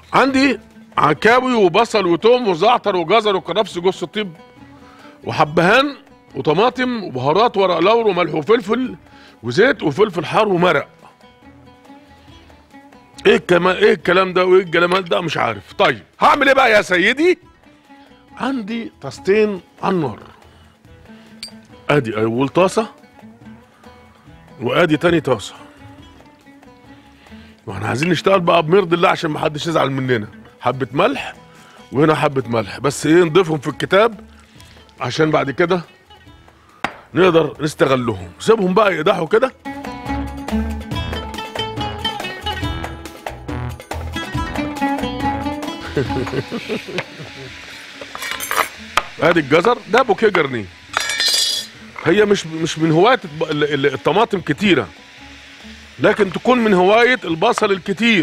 عندي عكاوي وبصل وتوم وزعتر وجزر وكرفس وجوز الطيب وحبهان وطماطم وبهارات ورق لورا وملح وفلفل وزيت وفلفل حار ومرق ايه الكلام ايه الكلام ده وايه الجمال ده مش عارف طيب هعمل ايه بقى يا سيدي عندي طاستين على النار ادي اول طاسه وادي تاني طاسه واحنا عايزين نشتغل بقى بمرض الله عشان محدش يزعل مننا حبه ملح وهنا حبه ملح بس ايه نضيفهم في الكتاب عشان بعد كده نقدر نستغلهم سيبهم بقى يقدحوا كده ادي الجزر ده بوكيه جرنيه هي مش مش من هوايه الب- ال- ال- الطماطم كتيره لكن تكون من هوايه البصل الكتير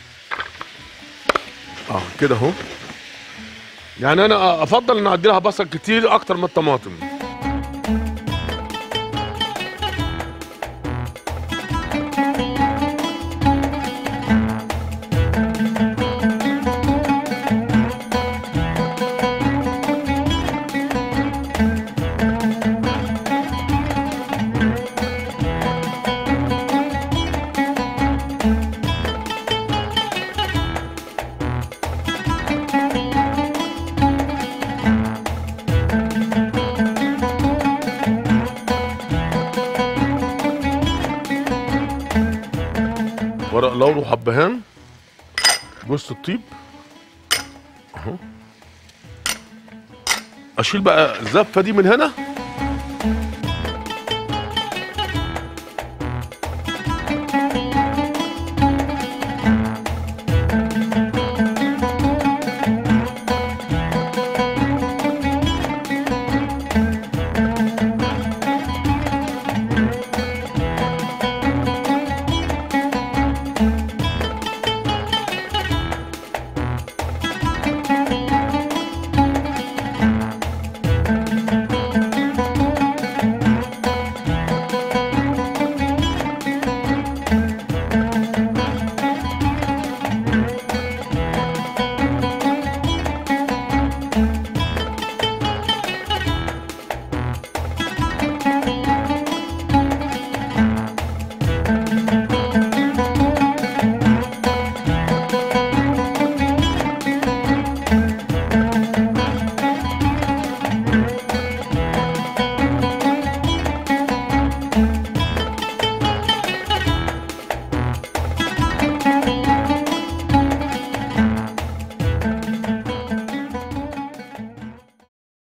اه كده اهو يعني انا افضل ان اعدي لها بصل كتير اكتر من الطماطم ورق لورا وحبهان جوز الطيب اهو اشيل بقى الزفه دي من هنا